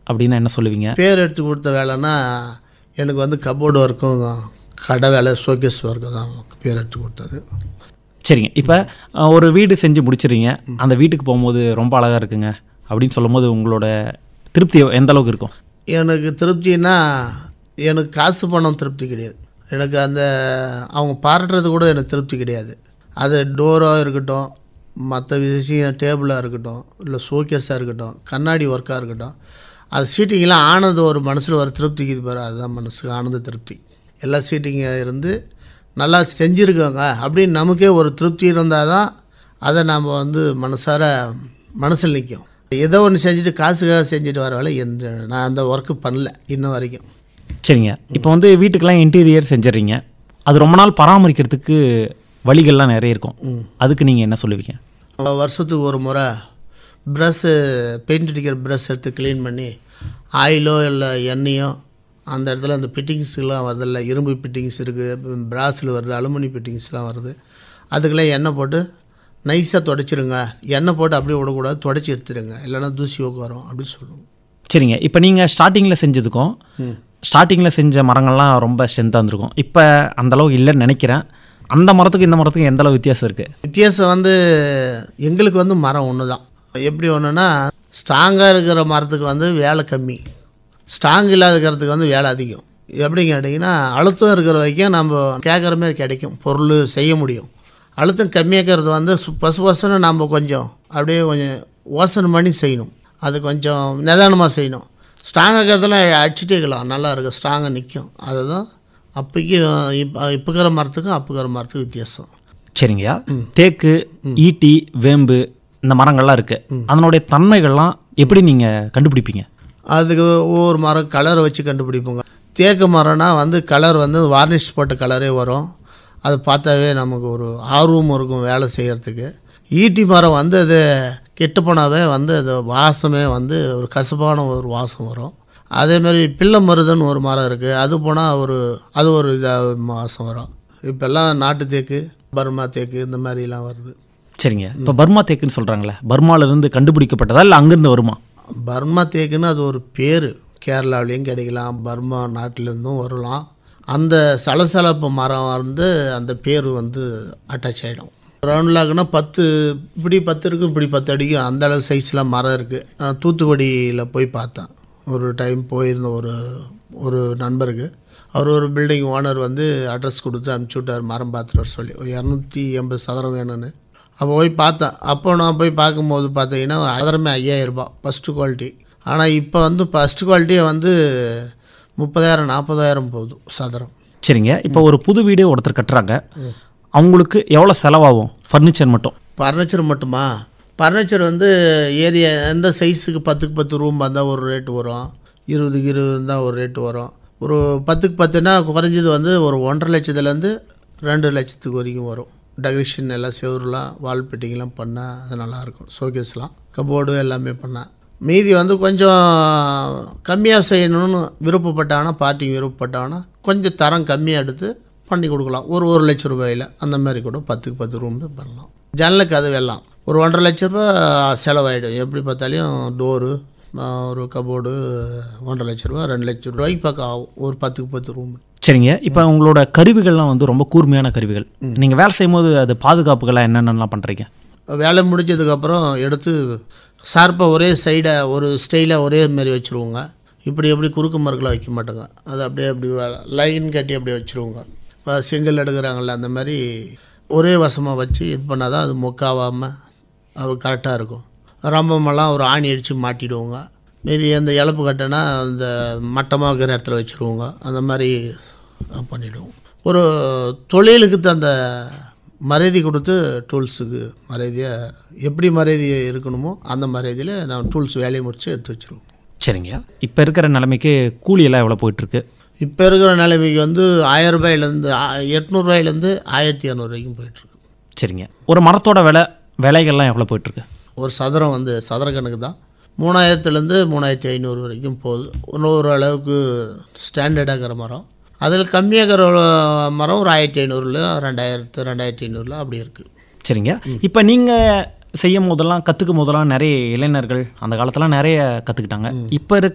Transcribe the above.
அப்படின்னா என்ன சொல்லுவீங்க பேர் எடுத்து கொடுத்த வேலைன்னா எனக்கு வந்து கபோர்டு ஒர்க்கும் கடை வேலை ஷோகேஸ் ஒர்க்கு தான் பேர் எடுத்து கொடுத்தது சரிங்க இப்போ ஒரு வீடு செஞ்சு முடிச்சிடுறீங்க அந்த வீட்டுக்கு போகும்போது ரொம்ப அழகாக இருக்குங்க அப்படின்னு சொல்லும்போது உங்களோட திருப்தி எந்த அளவுக்கு இருக்கும் எனக்கு திருப்தினா எனக்கு காசு பணம் திருப்தி கிடையாது எனக்கு அந்த அவங்க பாராட்டுறது கூட எனக்கு திருப்தி கிடையாது அது டோராக இருக்கட்டும் மற்ற விஷயம் டேபிளாக இருக்கட்டும் இல்லை ஷோகேஸாக இருக்கட்டும் கண்ணாடி ஒர்க்காக இருக்கட்டும் அது சீட்டிங்கெலாம் ஆனது ஒரு மனசில் ஒரு திருப்திக்கு இது பாரு அதுதான் மனசுக்கு ஆனந்த திருப்தி எல்லா சீட்டிங்காக இருந்து நல்லா செஞ்சுருக்காங்க அப்படின்னு நமக்கே ஒரு திருப்தி இருந்தால் தான் அதை நாம் வந்து மனசார மனசில் நிற்கும் ஏதோ ஒன்று செஞ்சுட்டு காசுக்காக செஞ்சுட்டு வர வேலை எந்த நான் அந்த ஒர்க்கு பண்ணல இன்ன வரைக்கும் சரிங்க இப்போ வந்து வீட்டுக்கெல்லாம் இன்டீரியர் செஞ்சிடுறீங்க அது ரொம்ப நாள் பராமரிக்கிறதுக்கு வழிகள்லாம் நிறைய இருக்கும் அதுக்கு நீங்கள் என்ன சொல்லுவீங்க வருஷத்துக்கு ஒரு முறை ப்ரஷ்ஷு பெயிண்ட் அடிக்கிற ப்ரஷ் எடுத்து க்ளீன் பண்ணி ஆயிலோ இல்லை எண்ணெயோ அந்த இடத்துல அந்த ஃபிட்டிங்ஸ்லாம் வருதில்ல இரும்பு ஃபிட்டிங்ஸ் இருக்குது பிராஸில் வருது அலுமினி ஃபிட்டிங்ஸ்லாம் வருது அதுக்கெல்லாம் எண்ணெய் போட்டு நைஸாக தொடச்சிருங்க எண்ணெய் போட்டு அப்படியே விடக்கூடாது தொடச்சி எடுத்துடுங்க இல்லைன்னா தூசி உட்காரும் அப்படின்னு சொல்லுவோம் சரிங்க இப்போ நீங்கள் ஸ்டார்டிங்கில் செஞ்சதுக்கும் ஸ்டார்டிங்கில் செஞ்ச மரங்கள்லாம் ரொம்ப ஸ்ட்ரென்த்தாக இருந்திருக்கும் இப்போ அந்த அளவுக்கு இல்லைன்னு நினைக்கிறேன் அந்த மரத்துக்கு இந்த மரத்துக்கு எந்த அளவு வித்தியாசம் இருக்குது வித்தியாசம் வந்து எங்களுக்கு வந்து மரம் ஒன்று தான் எப்படி ஒன்றுனா ஸ்ட்ராங்காக இருக்கிற மரத்துக்கு வந்து வேலை கம்மி ஸ்ட்ராங் இல்லாத இருக்கிறதுக்கு வந்து வேலை அதிகம் எப்படி கேட்டிங்கன்னா அழுத்தம் இருக்கிற வரைக்கும் நம்ம கேட்குற மாதிரி கிடைக்கும் பொருள் செய்ய முடியும் அழுத்தம் கம்மியாக்கிறது வந்து சு- பசு பசுன்னு நம்ம கொஞ்சம் அப்படியே கொஞ்சம் யோசனை பண்ணி செய்யணும் அது கொஞ்சம் நிதானமாக செய்யணும் ஸ்ட்ராங்காக இருக்கிறதுல அடிச்சுட்டே இருக்கலாம் நல்லா இருக்கும் ஸ்ட்ராங்காக நிற்கும் அதுதான் அப்போக்கி இப்போ இப்போ இருக்கிற மரத்துக்கும் அப்போ இருக்கிற மரத்துக்கும் வித்தியாசம் சரிங்கய்யா தேக்கு ஈட்டி வேம்பு இந்த மரங்கள்லாம் இருக்குது அதனுடைய தன்மைகள்லாம் எப்படி நீங்கள் கண்டுபிடிப்பீங்க அதுக்கு ஒவ்வொரு மரம் கலரை வச்சு கண்டுபிடிப்போங்க தேக்கு மரம்னா வந்து கலர் வந்து வார்னிஷ் போட்ட கலரே வரும் அது பார்த்தாவே நமக்கு ஒரு ஆர்வம் இருக்கும் வேலை செய்கிறதுக்கு ஈட்டி மரம் வந்து அது கெட்டு போனாவே வந்து அது வாசமே வந்து ஒரு கசப்பான ஒரு வாசம் வரும் அதேமாதிரி பிள்ளை மருதுன்னு ஒரு மரம் இருக்குது அது போனால் ஒரு அது ஒரு இதாக வாசம் வரும் இப்போல்லாம் நாட்டு தேக்கு பர்மா தேக்கு இந்த மாதிரிலாம் வருது சரிங்க இப்போ பர்மா தேக்குன்னு சொல்கிறாங்களே பர்மாவிலேருந்து கண்டுபிடிக்கப்பட்டதா இல்லை அங்கேருந்து வருமா பர்மா தேக்குன்னு அது ஒரு பேர் கேரளாவிலையும் கிடைக்கலாம் பர்மா நாட்டிலேருந்தும் வரலாம் அந்த சலசலப்பு மரம் வந்து அந்த பேர் வந்து அட்டாச் ஆகிடும் ரவுண்ட் லாக்னா பத்து இப்படி பத்து இருக்குது இப்படி பத்து அடிக்கும் அந்த அளவு சைஸில் மரம் இருக்குது தூத்துக்குடியில் போய் பார்த்தேன் ஒரு டைம் போயிருந்த ஒரு ஒரு நண்பருக்கு அவர் ஒரு பில்டிங் ஓனர் வந்து அட்ரஸ் கொடுத்து அனுப்பிச்சி விட்டார் மரம் பார்த்துட்டு வர சொல்லி ஒரு இரநூத்தி எண்பது சதுரம் வேணும்னு அப்போ போய் பார்த்தேன் அப்போ நான் போய் பார்க்கும்போது பார்த்தீங்கன்னா ஒரு சதுரமே ஐயாயிரம் ரூபாய் ஃபஸ்ட்டு குவாலிட்டி ஆனால் இப்போ வந்து ஃபஸ்ட்டு குவாலிட்டியே வந்து முப்பதாயிரம் நாற்பதாயிரம் போகுது சதுரம் சரிங்க இப்போ ஒரு புது வீடு ஒருத்தர் கட்டுறாங்க அவங்களுக்கு எவ்வளோ செலவாகும் ஃபர்னிச்சர் மட்டும் ஃபர்னிச்சர் மட்டுமா ஃபர்னிச்சர் வந்து ஏரியா எந்த சைஸுக்கு பத்துக்கு பத்து ரூம் வந்தால் ஒரு ரேட்டு வரும் இருபதுக்கு இருபது இருந்தால் ஒரு ரேட்டு வரும் ஒரு பத்துக்கு பத்துனா குறைஞ்சது வந்து ஒரு ஒன்றரை லட்சத்துலேருந்து ரெண்டு லட்சத்துக்கு வரைக்கும் வரும் டெக்கரேஷன் எல்லாம் செவருலாம் வால் பெட்டிங்லாம் பண்ணால் அது நல்லாயிருக்கும் ஷோகேஸ்லாம் கபோர்டு எல்லாமே பண்ணால் மீதி வந்து கொஞ்சம் கம்மியாக செய்யணும்னு விருப்பப்பட்டாங்கன்னா பார்ட்டிங்க விருப்பப்பட்டாங்கன்னா கொஞ்சம் தரம் கம்மியாக எடுத்து பண்ணி கொடுக்கலாம் ஒரு ஒரு லட்ச ரூபாயில் அந்த மாதிரி கூட பத்துக்கு பத்து ரூம் பண்ணலாம் ஜன்னல் கதவு எல்லாம் ஒரு ஒன்றரை லட்ச ரூபாய் செலவாயிடும் எப்படி பார்த்தாலும் டோரு ஒரு கபோர்டு ஒன்றரை லட்ச ரூபா ரெண்டு லட்ச ரூபாய்க்கு பக்கம் ஆகும் ஒரு பத்துக்கு பத்து ரூம் சரிங்க இப்போ உங்களோட கருவிகள்லாம் வந்து ரொம்ப கூர்மையான கருவிகள் நீங்கள் வேலை செய்யும்போது அது பாதுகாப்புகள்லாம் என்னென்னலாம் பண்ணுறீங்க வேலை முடிஞ்சதுக்கப்புறம் எடுத்து ஷார்ப்பாக ஒரே சைடாக ஒரு ஸ்டைலாக ஒரே மாதிரி வச்சுருவோங்க இப்படி எப்படி குறுக்கு மறுக்கெலாம் வைக்க மாட்டோங்க அது அப்படியே அப்படி லைன் கட்டி அப்படியே வச்சுருவோங்க இப்போ செங்கல் எடுக்கிறாங்கல்ல அந்த மாதிரி ஒரே வசமாக வச்சு இது பண்ணால் தான் அது மொக்காவாமல் அது கரெக்டாக இருக்கும் ரம்பமெல்லாம் ஒரு ஆணி அடித்து மாட்டிடுவோங்க மீதி அந்த இழப்பு கட்டைனா அந்த மட்டமாக இருக்கிற இடத்துல வச்சுருவோங்க அந்த மாதிரி பண்ணிவிடுவோம் ஒரு தொழிலுக்கு தந்த மரியாதை கொடுத்து டூல்ஸுக்கு மரியாதையாக எப்படி மரியாதை இருக்கணுமோ அந்த மரியாதையில் நான் டூல்ஸ் வேலையை முடித்து எடுத்து வச்சுருவோம் சரிங்க இப்போ இருக்கிற நிலைமைக்கு கூலியெல்லாம் எவ்வளோ போயிட்டுருக்கு இப்போ இருக்கிற நிலைமைக்கு வந்து ஆயிரம் ரூபாயிலேருந்து எட்நூறுபாயிலேருந்து ஆயிரத்தி இரநூறு வரைக்கும் போயிட்டுருக்கு சரிங்க ஒரு மரத்தோட விலை விலைகள்லாம் எவ்வளோ போயிட்டுருக்கு ஒரு சதுரம் வந்து சதுர கணக்கு தான் மூணாயிரத்துலேருந்து மூணாயிரத்தி ஐநூறு வரைக்கும் போகுது இன்னொரு அளவுக்கு ஸ்டாண்டர்டாக இருக்கிற மரம் அதில் கம்மியாக இருக்கிற மரம் ஒரு ஆயிரத்தி ஐநூறுல ரெண்டாயிரத்து ரெண்டாயிரத்தி ஐநூறுல அப்படி இருக்குது சரிங்க இப்போ நீங்கள் செய்யும் போதெல்லாம் கற்றுக்கும் போதெல்லாம் நிறைய இளைஞர்கள் அந்த காலத்துலாம் நிறைய கற்றுக்கிட்டாங்க இப்போ இருக்க